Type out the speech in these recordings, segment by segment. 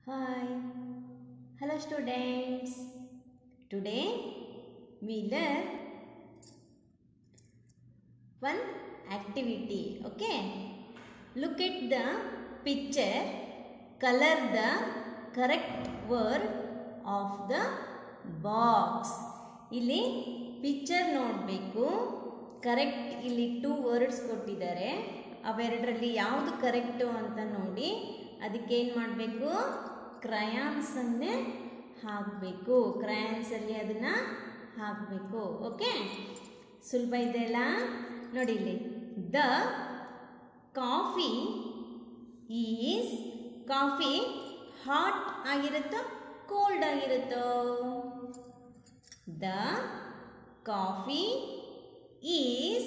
Hi. Hello students. Today we learn one activity. Okay. Look at the picture. Color the correct word of the box. ಇಲ್ಲಿ picture ನೋಡಬೇಕು correct ಇಲ್ಲಿ two words ಕೊಟ್ಟಿದ್ದಾರೆ ಅವೆರಡರಲ್ಲಿ ಯಾವುದು correct ಅಂತ ನೋಡಿ ಅದಕ್ಕೆ ಏನು ಮಾಡಬೇಕು ಕ್ರಯಾನ್ಸನ್ನೇ ಹಾಕಬೇಕು ಕ್ರಯಾನ್ಸಲ್ಲಿ ಅದನ್ನು ಹಾಕಬೇಕು ಓಕೆ ಸುಲಭ ಇದೆಯಲ್ಲ ನೋಡಿ ಇಲ್ಲಿ the coffee is coffee hot ಆಗಿರುತ್ತೋ ಕೋಲ್ಡ್ ಆಗಿರುತ್ತೋ ದ ಕಾಫಿ ಈಸ್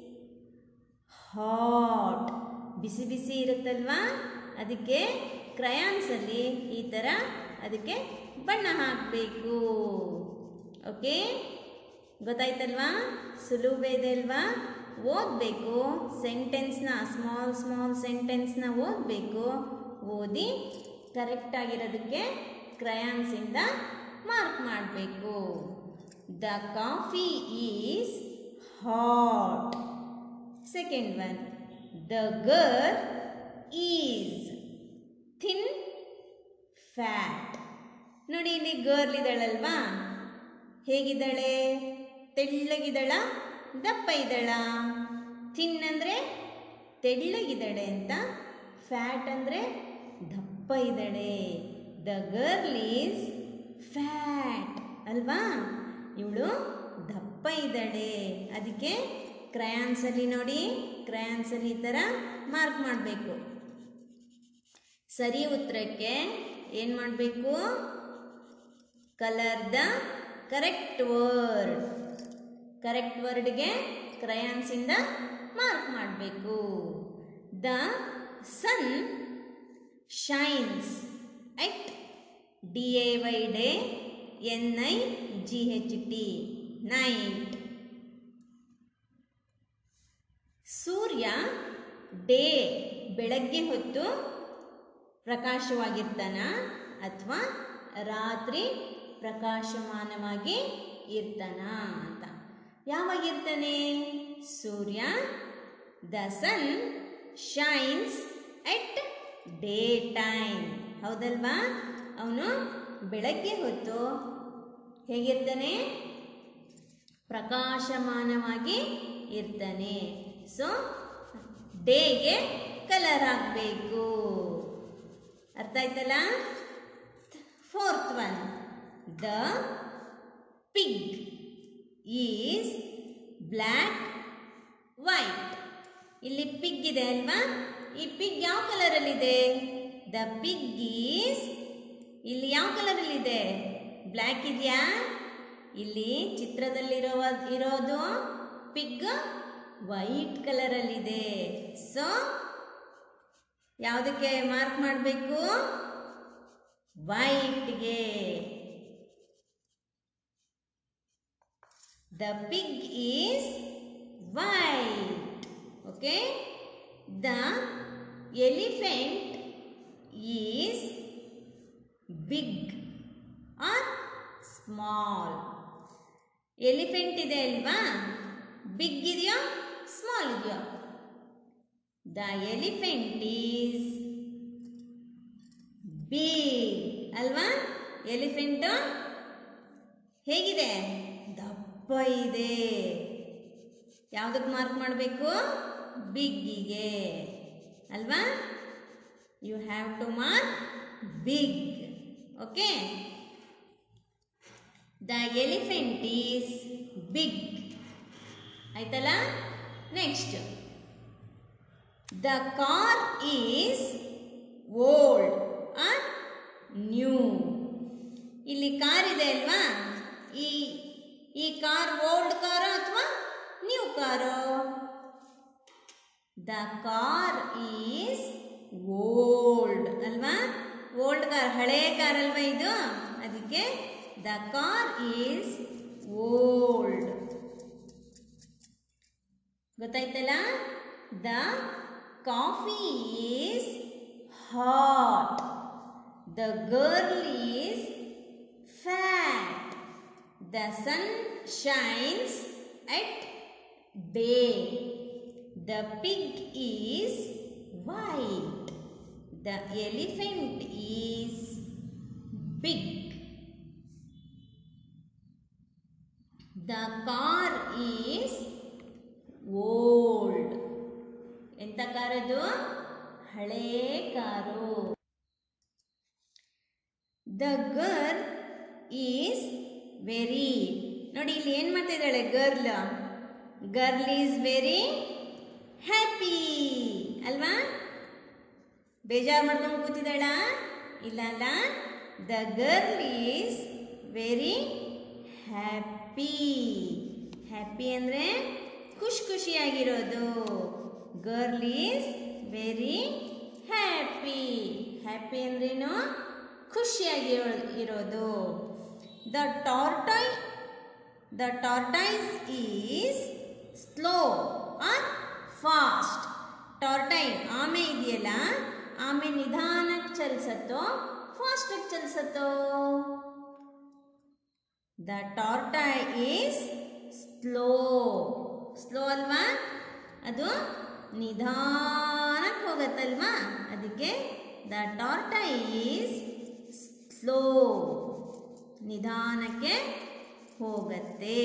ಹಾಟ್ ಬಿಸಿ ಬಿಸಿ ಇರುತ್ತಲ್ವಾ ಅದಕ್ಕೆ ಕ್ರಯಾನ್ಸಲ್ಲಿ ಈ ಥರ ಅದಕ್ಕೆ ಬಣ್ಣ ಹಾಕಬೇಕು ಓಕೆ ಗೊತ್ತಾಯ್ತಲ್ವಾ ಸುಲಭ ಇದೆ ಅಲ್ವಾ ಓದಬೇಕು ಸೆಂಟೆನ್ಸ್ನ ಸ್ಮಾಲ್ ಸ್ಮಾಲ್ ಸೆಂಟೆನ್ಸ್ನ ಓದಬೇಕು ಓದಿ ಕರೆಕ್ಟ್ ಆಗಿರೋದಕ್ಕೆ ಕ್ರಯಾನ್ಸಿಂದ ಮಾರ್ಕ್ ಮಾಡಬೇಕು the coffee is hot second one the girl is thin fat ನೋಡಿ ಇಲ್ಲಿ ಗರ್ಲ್ ಇದ್ದಾಳಲ್ವಾ ಹೇಗಿದ್ದಾಳೆ ತೆಳ್ಳಗಿದ್ದಾಳ ದಪ್ಪ ಇದ್ದಾಳ ಥಿನ್ ಅಂದರೆ ತೆಳ್ಳಗಿದ್ದಾಳೆ ಅಂತ ಫ್ಯಾಟ್ ಅಂದರೆ ದಪ್ಪ ಇದ್ದಾಳೆ ದ ಗರ್ಲ್ ಈಸ್ ಫ್ಯಾಟ್ ಅಲ್ವಾ ಇವಳು ದಪ್ಪ ಇದ್ದಾಳೆ ಅದಕ್ಕೆ ಕ್ರಯಾನ್ಸಲ್ಲಿ ನೋಡಿ ಕ್ರಯಾನ್ಸಲ್ಲಿ ಈ ಥರ ಮಾರ್ಕ್ ಮಾಡಬೇಕು ಸರಿ ಉತ್ತರಕ್ಕೆ ಏನು ಮಾಡಬೇಕು colour the correct word correct ವರ್ಡ್ಗೆ ಕ್ರಯಾನ್ಸಿಂದ ಮಾರ್ಕ್ ಮಾಡಬೇಕು the sun shines at D A Y day N I G H T night ಸೂರ್ಯ ಡೇ ಬೆಳಗ್ಗೆ ಹೊತ್ತು ಪ್ರಕಾಶವಾಗಿರ್ತಾನ ಅಥವಾ ರಾತ್ರಿ ಪ್ರಕಾಶಮಾನವಾಗಿ ಇರ್ತಾನ ಅಂತ ಯಾವಾಗಿರ್ತಾನೆ ಸೂರ್ಯ the sun shines at day time ಹೌದಲ್ವಾ ಅವನು ಬೆಳಗ್ಗೆ ಹೊತ್ತು ಹೇಗಿರ್ತಾನೆ ಪ್ರಕಾಶಮಾನವಾಗಿ ಇರ್ತಾನೆ ಸೊ ಡೇಗೆ ಕಲರ್ ಹಾಕಬೇಕು ಅರ್ಥ ಆಯ್ತಲ್ಲ fourth one the pig is black white ಇಲ್ಲಿ ಪಿಗ್ ಇದೆ ಅಲ್ವಾ ಈ ಪಿಗ್ ಯಾವ ಕಲರಲ್ಲಿದೆ ದ ಪಿಗ್ ಈಸ್ ಇಲ್ಲಿ ಯಾವ ಕಲರಲ್ಲಿದೆ ಬ್ಲ್ಯಾಕ್ ಇದೆಯಾ ಇಲ್ಲಿ ಚಿತ್ರದಲ್ಲಿರೋ ಇರೋದು ಪಿಗ್ ವೈಟ್ ಕಲರಲ್ಲಿದೆ ಸೊ ಯಾವುದಕ್ಕೆ ಮಾರ್ಕ್ ಮಾಡಬೇಕು ವೈಟ್ಗೆ the pig is white okay the elephant is big or small elephant ಇದೆ ಅಲ್ವಾ ಬಿಗ್ ಇದೆಯೋ ಸ್ಮಾಲ್ ಇದೆಯೋ ದ ಎಲಿಫೆಂಟ್ ಈಸ್ ಬಿಗ್ ಅಲ್ವಾ ಎಲಿಫೆಂಟು ಹೇಗಿದೆ ದಪ್ಪ ಇದೆ ಯಾವುದಕ್ಕೆ ಮಾರ್ಕ್ ಮಾಡಬೇಕು ಬಿಗ್ಗಿಗೆ ಅಲ್ವಾ you have to mark big okay the elephant is big ಆಯ್ತಲ್ಲ next the car is old or new ಇಲ್ಲಿ ಕಾರ್ ಇದೆ ಅಲ್ವಾ ಈ ಈ ಕಾರ್ ಓಲ್ಡ್ ಕಾರೋ ಅಥವಾ ನ್ಯೂ ಕಾರೋ ದ ಕಾರ್ ಈಸ್ ಓಲ್ಡ್ ಅಲ್ವಾ ಓಲ್ಡ್ ಕಾರ್ ಹಳೆ ಕಾರ್ ಅಲ್ವಾ ಇದು ಅದಕ್ಕೆ ದ ಕಾರ್ ಈಸ್ ಓಲ್ಡ್ ಗೊತ್ತಾಯ್ತಲ್ಲ the coffee is hot The girl is fat. The sun shines at day. The pig is white. The elephant is big. The car is old. ಎಂತ ಕಾರದು ಹಳೇ car the girl is very ನೋಡಿ ಇಲ್ಲಿ ಏನು ಮಾಡ್ತಾ ಇದ್ದಾಳೆ girl girl is very happy ಅಲ್ವಾ ಬೇಜಾರು ಮಾಡ್ಕೊಂಡು ಕೂತಿದ್ದಾಳ ಇಲ್ಲ ಅಲ್ಲ the girl is very happy happy ಅಂದರೆ ಖುಷಿ ಖುಷಿಯಾಗಿರೋದು girl is very happy happy ಅಂದ್ರೇನು ಖುಷಿಯಾಗಿರೋ ಇರೋದು the tortoise the tortoise is slow or fast tortoise ಆಮೆ ಇದೆಯಲ್ಲ ಆಮೆ ನಿಧಾನಕ್ಕೆ ಚಲಿಸತ್ತೋ ಫಾಸ್ಟಾಗಿ ಚಲಿಸತ್ತೋ the tortoise is slow slow ಅಲ್ವಾ ಅದು ನಿಧಾನಕ್ಕೆ ಹೋಗತ್ತಲ್ವಾ ಅದಕ್ಕೆ ದ ಟಾರ್ಟೈ ಈಸ್ ಸ್ಲೋ ನಿಧಾನಕ್ಕೆ ಹೋಗತ್ತೆ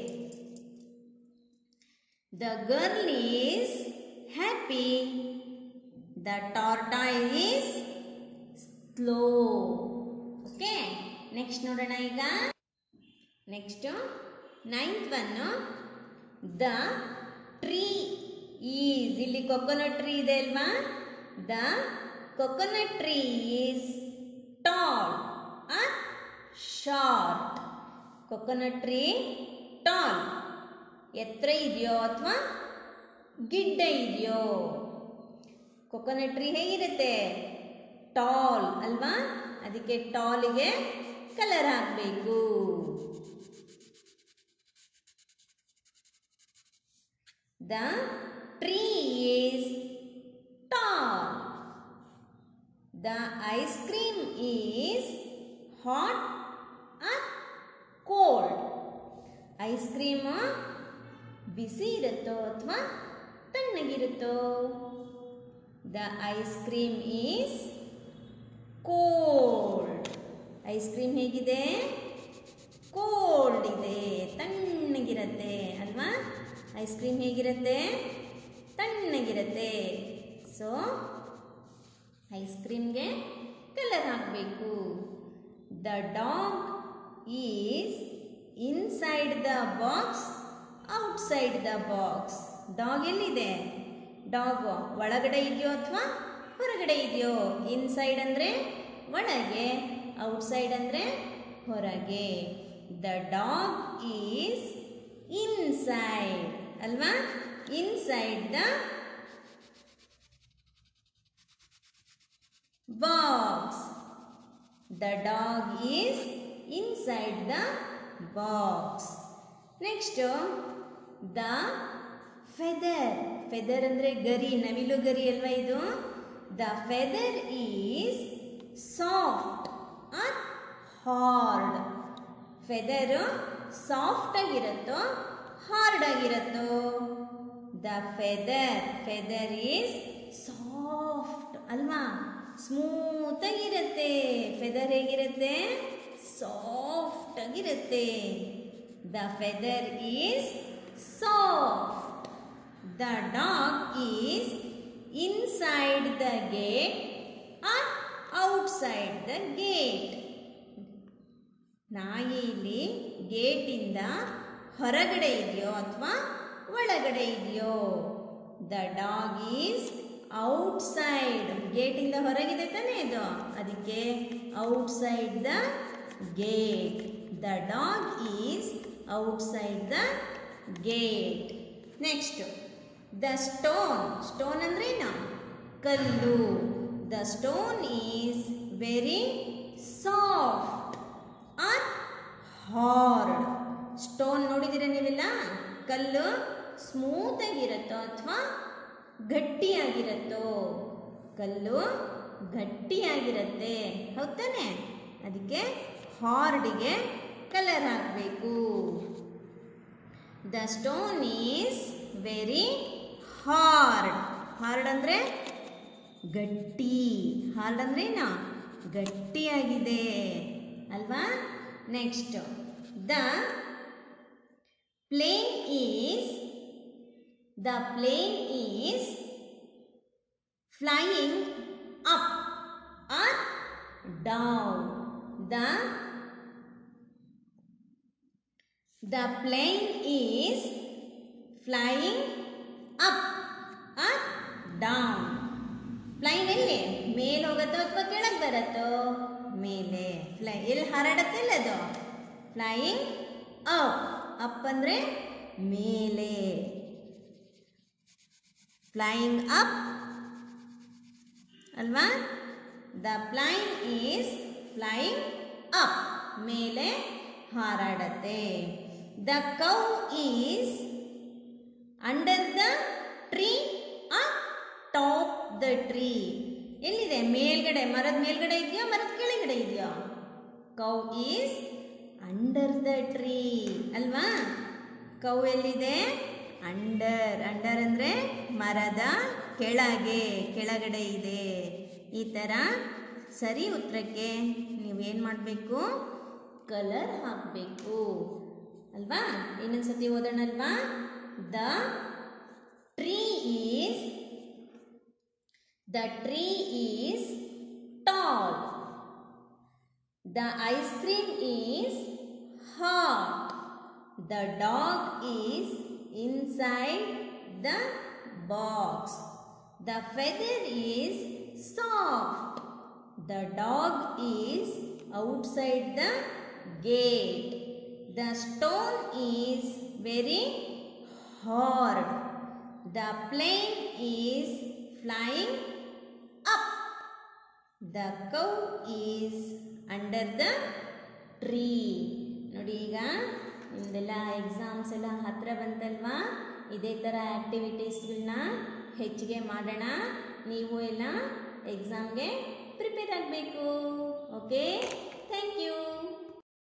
the girl is happy the tortoise is slow okay next ನೋಡೋಣ ಈಗ next ninth one the tree is ಇಲ್ಲಿ ಕೊಕೊನಟ್ ಟ್ರೀ ಇದೆ ಅಲ್ವಾ the coconut tree is tall or short coconut tree tall ಎತ್ತರ ಇದೆಯೋ ಅಥವಾ ಗಿಡ್ಡ ಇದೆಯೋ ಕೊಕೊನಟ್ ಟ್ರೀ ಹೇಗಿರುತ್ತೆ ಟಾಲ್ ಅಲ್ವಾ ಅದಕ್ಕೆ ಟಾಲಿಗೆ ಕಲರ್ ಹಾಕಬೇಕು the tree is tall the ice cream is hot or cold ice cream ಬಿಸಿ ಇರುತ್ತೋ ಅಥವಾ ತಣ್ಣಗಿರುತ್ತೋ the ice cream is cold ice cream ಹೇಗಿದೆ ಕೋಲ್ಡ್ ಇದೆ ತಣ್ಣಗಿರತ್ತೆ ಅಲ್ವಾ ಐಸ್ ಕ್ರೀಮ್ ಹೇಗಿರುತ್ತೆ ತಣ್ಣಗಿರತ್ತೆ ಸೊ ಐಸ್ ಕ್ರೀಮ್ಗೆ ಕಲರ್ ಹಾಕಬೇಕು the dog is inside the box outside the box dog ಎಲ್ಲಿದೆ ಡಾಗ್ ಒಳಗಡೆ ಇದೆಯೋ ಅಥವಾ ಹೊರಗಡೆ ಇದೆಯೋ ಇನ್ಸೈಡ್ ಅಂದರೆ ಒಳಗೆ ಔಟ್ಸೈಡ್ ಅಂದರೆ ಹೊರಗೆ ದ ಡಾಗ್ ಈಸ್ ಇನ್ಸೈಡ್ ಅಲ್ವಾ inside the box the dog is inside the box next the feather feather ಅಂದರೆ ಗರಿ ನವಿಲು ಗರಿ ಅಲ್ವಾ ಇದು the feather is soft or hard feather soft ಆಗಿರುತ್ತೋ ಹಾರ್ಡ್ ಆಗಿರುತ್ತೋ the feather feather is soft ಅಲ್ವಾ ಸ್ಮೂತ್ ಆಗಿರುತ್ತೆ ಫೆದರ್ ಹೇಗಿರುತ್ತೆ ಸಾಫ್ಟ್ ಆಗಿರುತ್ತೆ the feather is soft the dog is inside the gate or outside the gate ನಾಯಿ ಇಲ್ಲಿ ಗೇಟಿಂದ ಹೊರಗಡೆ ಇದೆಯೋ ಅಥವಾ ಒಳಗಡೆ ಇದೆಯೋ ದ ಡಾಗ್ ಈಸ್ ಔಟ್ಸೈಡ್ ಗೇಟಿಂದ ಹೊರಗಿದೆ ತಾನೇ ಇದು ಅದಕ್ಕೆ outside the gate the dog is outside the gate next the stone stone ಅಂದ್ರೇನು ಕಲ್ಲು the stone is very soft or hard stone ನೋಡಿದ್ದೀರಾ ನೀವೆಲ್ಲ ಕಲ್ಲು ಸ್ಮೂತ್ ಆಗಿರುತ್ತೋ ಅಥವಾ ಗಟ್ಟಿಯಾಗಿರುತ್ತೋ ಕಲ್ಲು ಗಟ್ಟಿಯಾಗಿರುತ್ತೆ ಹೌದಾನೆ ಅದಕ್ಕೆ ಹಾರ್ಡಿಗೆ ಕಲರ್ ಹಾಕಬೇಕು the stone is very hard hard ಅಂದರೆ ಗಟ್ಟಿ ಹಾರ್ಡ್ ಅಂದ್ರೆ ಏನು ಗಟ್ಟಿಯಾಗಿದೆ ಅಲ್ವಾ next the plane is the plane is flying up or down the the plane is flying up or down plane ಎಲ್ಲಿ ಮೇಲೆ ಹೋಗುತ್ತೋ ಅಥವಾ ಕೆಳಗೆ ಬರುತ್ತೋ ಮೇಲೆ ಫ್ಲೈ ಎಲ್ಲಿ ಹಾರಾಡತ್ತಿಲ್ಲ ಅದು ಫ್ಲೈಯಿಂಗ್ ಅಪ್ ಅಪ್ ಅಂದರೆ ಮೇಲೆ ಫ್ಲೈಯಿಂಗ್ ಅಪ್ ಅಲ್ವಾ the plane is flying up ಮೇಲೆ ಹಾರಾಡತ್ತೆ the cow is under the tree or top the tree ಎಲ್ಲಿದೆ ಮೇಲ್ಗಡೆ ಮರದ ಮೇಲ್ಗಡೆ ಇದೆಯಾ ಮರದ ಕೆಳಗಡೆ ಇದೆಯಾ cow is under the tree ಅಲ್ವಾ ಕೌ ಎಲ್ಲಿದೆ ಅಂಡರ್ ಅಂಡರ್ ಅಂದರೆ ಮರದ ಕೆಳಗೆ ಕೆಳಗಡೆ ಇದೆ ಈ ಥರ ಸರಿ ಉತ್ತರಕ್ಕೆ ನೀವೇನು ಮಾಡಬೇಕು ಕಲರ್ ಹಾಕಬೇಕು ಅಲ್ವಾ ಇನ್ನೊಂದು ಸತಿ ಓದೋಣ ಅಲ್ವಾ the tree is the tree is tall the ice cream is hot the dog is inside the box the feather is soft the dog is outside the gate the stone is very hard the plane is flying up the cow is under the tree ನೋಡಿ ಈಗ ನಿಮ್ದೆಲ್ಲ exams ಎಲ್ಲ ಹತ್ರ ಬಂತಲ್ವಾ ಇದೇ ಥರ ಆ್ಯಕ್ಟಿವಿಟೀಸ್ಗಳನ್ನ ಹೆಚ್ಚಿಗೆ ಮಾಡೋಣ ನೀವು ಎಲ್ಲ ಎಕ್ಸಾಮ್ಗೆ ಪ್ರಿಪೇರ್ ಆಗಬೇಕು ಓಕೆ ಥ್ಯಾಂಕ್ ಯು